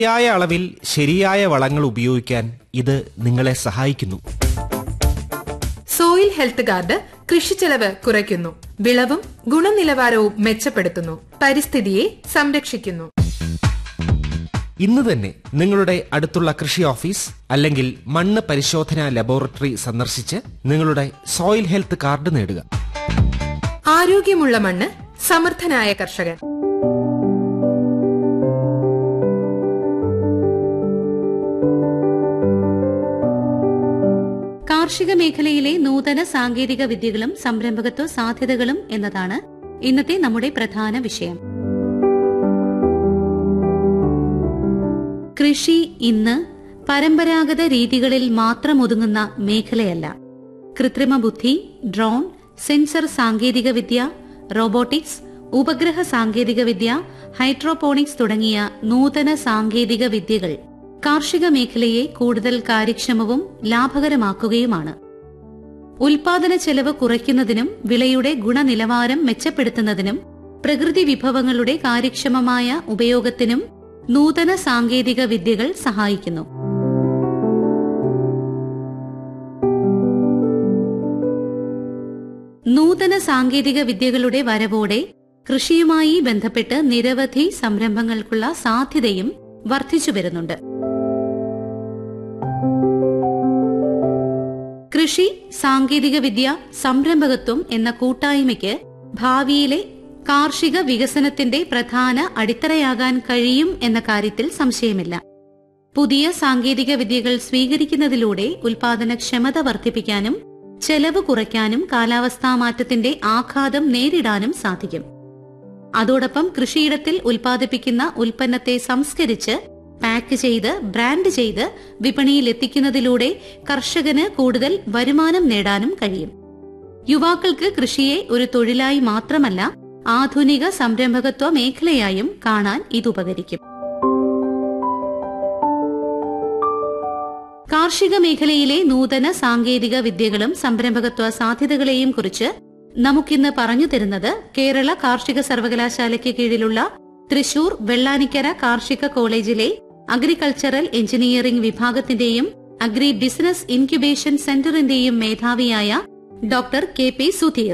ശരിയായ അളവിൽ ശരിയായ വളങ്ങൾ ഉപയോഗിക്കാൻ ഇത് നിങ്ങളെ സഹായിക്കുന്നു സോയിൽ ഹെൽത്ത് കാർഡ് കൃഷിച്ചെലവ് കുറയ്ക്കുന്നു വിളവും ഗുണനിലവാരവും മെച്ചപ്പെടുത്തുന്നു പരിസ്ഥിതിയെ സംരക്ഷിക്കുന്നു ഇന്ന് തന്നെ നിങ്ങളുടെ അടുത്തുള്ള കൃഷി ഓഫീസ് അല്ലെങ്കിൽ മണ്ണ് പരിശോധനാ ലബോറട്ടറി സന്ദർശിച്ച് നിങ്ങളുടെ സോയിൽ ഹെൽത്ത് കാർഡ് നേടുക ആരോഗ്യമുള്ള മണ്ണ് സമർത്ഥനായ കർഷകൻ കാർഷിക മേഖലയിലെ നൂതന സാങ്കേതിക വിദ്യകളും സംരംഭകത്വ സാധ്യതകളും എന്നതാണ് ഇന്നത്തെ നമ്മുടെ പ്രധാന വിഷയം കൃഷി ഇന്ന് പരമ്പരാഗത രീതികളിൽ മാത്രം ഒതുങ്ങുന്ന മേഖലയല്ല കൃത്രിമ ബുദ്ധി ഡ്രോൺ സെൻസർ സാങ്കേതിക വിദ്യ റോബോട്ടിക്സ് ഉപഗ്രഹ സാങ്കേതിക വിദ്യ ഹൈഡ്രോപോണിക്സ് തുടങ്ങിയ നൂതന സാങ്കേതിക വിദ്യകൾ കാർഷിക മേഖലയെ കൂടുതൽ കാര്യക്ഷമവും ലാഭകരമാക്കുകയുമാണ് ഉൽപാദന ചെലവ് കുറയ്ക്കുന്നതിനും വിളയുടെ ഗുണനിലവാരം മെച്ചപ്പെടുത്തുന്നതിനും പ്രകൃതി വിഭവങ്ങളുടെ കാര്യക്ഷമമായ ഉപയോഗത്തിനും നൂതന സാങ്കേതിക വിദ്യകൾ സഹായിക്കുന്നു നൂതന സാങ്കേതിക വിദ്യകളുടെ വരവോടെ കൃഷിയുമായി ബന്ധപ്പെട്ട് നിരവധി സംരംഭങ്ങൾക്കുള്ള സാധ്യതയും വർദ്ധിച്ചു വരുന്നുണ്ട് കൃഷി സാങ്കേതികവിദ്യ സംരംഭകത്വം എന്ന കൂട്ടായ്മയ്ക്ക് ഭാവിയിലെ കാർഷിക വികസനത്തിന്റെ പ്രധാന അടിത്തറയാകാൻ കഴിയും എന്ന കാര്യത്തിൽ സംശയമില്ല പുതിയ സാങ്കേതിക വിദ്യകൾ സ്വീകരിക്കുന്നതിലൂടെ ഉൽപാദനക്ഷമത വർദ്ധിപ്പിക്കാനും ചെലവ് കുറയ്ക്കാനും കാലാവസ്ഥാ മാറ്റത്തിന്റെ ആഘാതം നേരിടാനും സാധിക്കും അതോടൊപ്പം കൃഷിയിടത്തിൽ ഉൽപ്പാദിപ്പിക്കുന്ന ഉൽപ്പന്നത്തെ സംസ്കരിച്ച് പാക്ക് ചെയ്ത് ബ്രാൻഡ് ചെയ്ത് വിപണിയിൽ എത്തിക്കുന്നതിലൂടെ കർഷകന് കൂടുതൽ വരുമാനം നേടാനും കഴിയും യുവാക്കൾക്ക് കൃഷിയെ ഒരു തൊഴിലായി മാത്രമല്ല ആധുനിക സംരംഭകത്വ മേഖലയായും കാണാൻ ഇതുപകരിക്കും കാർഷിക മേഖലയിലെ നൂതന സാങ്കേതിക വിദ്യകളും സംരംഭകത്വ സാധ്യതകളെയും കുറിച്ച് നമുക്കിന്ന് പറഞ്ഞു തരുന്നത് കേരള കാർഷിക സർവകലാശാലയ്ക്ക് കീഴിലുള്ള തൃശൂർ വെള്ളാനിക്കര കാർഷിക കോളേജിലെ അഗ്രികൾച്ചറൽ എഞ്ചിനീയറിംഗ് വിഭാഗത്തിന്റെയും അഗ്രി ബിസിനസ് ഇൻക്യുബേഷൻ സെന്ററിന്റെയും മേധാവിയായ ഡോക്ടർ കെ പി സുധീർ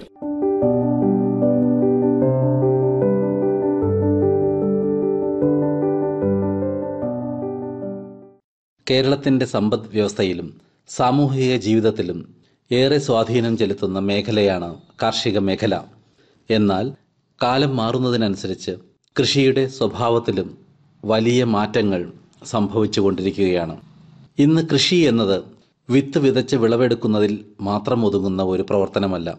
കേരളത്തിന്റെ സമ്പദ് വ്യവസ്ഥയിലും സാമൂഹിക ജീവിതത്തിലും ഏറെ സ്വാധീനം ചെലുത്തുന്ന മേഖലയാണ് കാർഷിക മേഖല എന്നാൽ കാലം മാറുന്നതിനനുസരിച്ച് കൃഷിയുടെ സ്വഭാവത്തിലും വലിയ മാറ്റങ്ങൾ സംഭവിച്ചുകൊണ്ടിരിക്കുകയാണ് ഇന്ന് കൃഷി എന്നത് വിത്ത് വിതച്ച് വിളവെടുക്കുന്നതിൽ മാത്രം ഒതുങ്ങുന്ന ഒരു പ്രവർത്തനമല്ല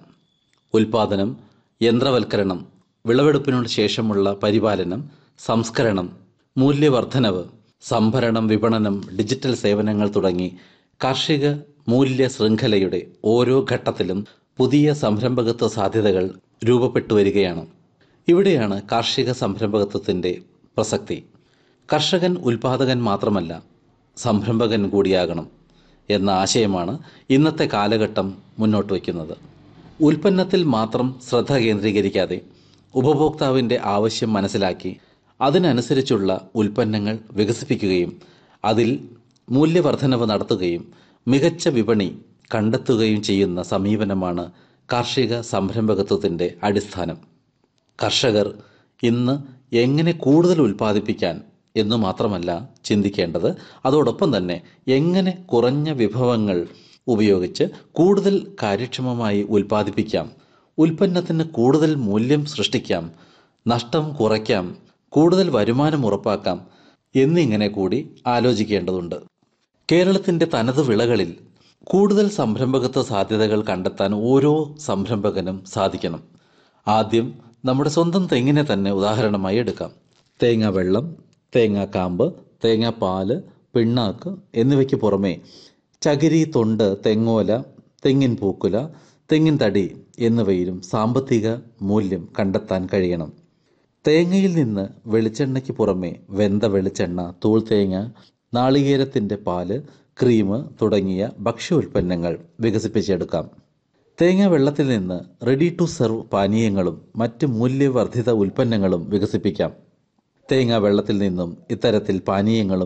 ഉൽപാദനം യന്ത്രവൽക്കരണം വിളവെടുപ്പിനോട് ശേഷമുള്ള പരിപാലനം സംസ്കരണം മൂല്യവർദ്ധനവ് സംഭരണം വിപണനം ഡിജിറ്റൽ സേവനങ്ങൾ തുടങ്ങി കാർഷിക മൂല്യ ശൃംഖലയുടെ ഓരോ ഘട്ടത്തിലും പുതിയ സംരംഭകത്വ സാധ്യതകൾ രൂപപ്പെട്ടു വരികയാണ് ഇവിടെയാണ് കാർഷിക സംരംഭകത്വത്തിൻ്റെ പ്രസക്തി കർഷകൻ ഉൽപാദകൻ മാത്രമല്ല സംരംഭകൻ കൂടിയാകണം എന്ന ആശയമാണ് ഇന്നത്തെ കാലഘട്ടം മുന്നോട്ട് വയ്ക്കുന്നത് ഉൽപ്പന്നത്തിൽ മാത്രം ശ്രദ്ധ കേന്ദ്രീകരിക്കാതെ ഉപഭോക്താവിൻ്റെ ആവശ്യം മനസ്സിലാക്കി അതിനനുസരിച്ചുള്ള ഉൽപ്പന്നങ്ങൾ വികസിപ്പിക്കുകയും അതിൽ മൂല്യവർദ്ധനവ് നടത്തുകയും മികച്ച വിപണി കണ്ടെത്തുകയും ചെയ്യുന്ന സമീപനമാണ് കാർഷിക സംരംഭകത്വത്തിൻ്റെ അടിസ്ഥാനം കർഷകർ ഇന്ന് എങ്ങനെ കൂടുതൽ ഉൽപ്പാദിപ്പിക്കാൻ എന്നു മാത്രമല്ല ചിന്തിക്കേണ്ടത് അതോടൊപ്പം തന്നെ എങ്ങനെ കുറഞ്ഞ വിഭവങ്ങൾ ഉപയോഗിച്ച് കൂടുതൽ കാര്യക്ഷമമായി ഉൽപ്പാദിപ്പിക്കാം ഉൽപ്പന്നത്തിന് കൂടുതൽ മൂല്യം സൃഷ്ടിക്കാം നഷ്ടം കുറയ്ക്കാം കൂടുതൽ വരുമാനം ഉറപ്പാക്കാം എന്നിങ്ങനെ കൂടി ആലോചിക്കേണ്ടതുണ്ട് കേരളത്തിൻ്റെ തനത് വിളകളിൽ കൂടുതൽ സംരംഭകത്വ സാധ്യതകൾ കണ്ടെത്താൻ ഓരോ സംരംഭകനും സാധിക്കണം ആദ്യം നമ്മുടെ സ്വന്തം തെങ്ങിനെ തന്നെ ഉദാഹരണമായി എടുക്കാം തേങ്ങ വെള്ളം തേങ്ങ കാമ്പ് തേങ്ങാപ്പാല് പിണ്ണാക്ക് എന്നിവയ്ക്ക് പുറമെ ചകിരി തൊണ്ട് തെങ്ങോല തെങ്ങിൻ പൂക്കുല തെങ്ങിൻ തടി എന്നിവയിലും സാമ്പത്തിക മൂല്യം കണ്ടെത്താൻ കഴിയണം തേങ്ങയിൽ നിന്ന് വെളിച്ചെണ്ണയ്ക്ക് പുറമെ വെന്ത വെളിച്ചെണ്ണ തൂൾ തേങ്ങ നാളികേരത്തിൻ്റെ പാല് ക്രീം തുടങ്ങിയ ഭക്ഷ്യോൽപ്പന്നങ്ങൾ വികസിപ്പിച്ചെടുക്കാം തേങ്ങ വെള്ളത്തിൽ നിന്ന് റെഡി ടു സെർവ് പാനീയങ്ങളും മറ്റ് മൂല്യവർദ്ധിത ഉൽപ്പന്നങ്ങളും വികസിപ്പിക്കാം തേങ്ങാ വെള്ളത്തിൽ നിന്നും ഇത്തരത്തിൽ പാനീയങ്ങളും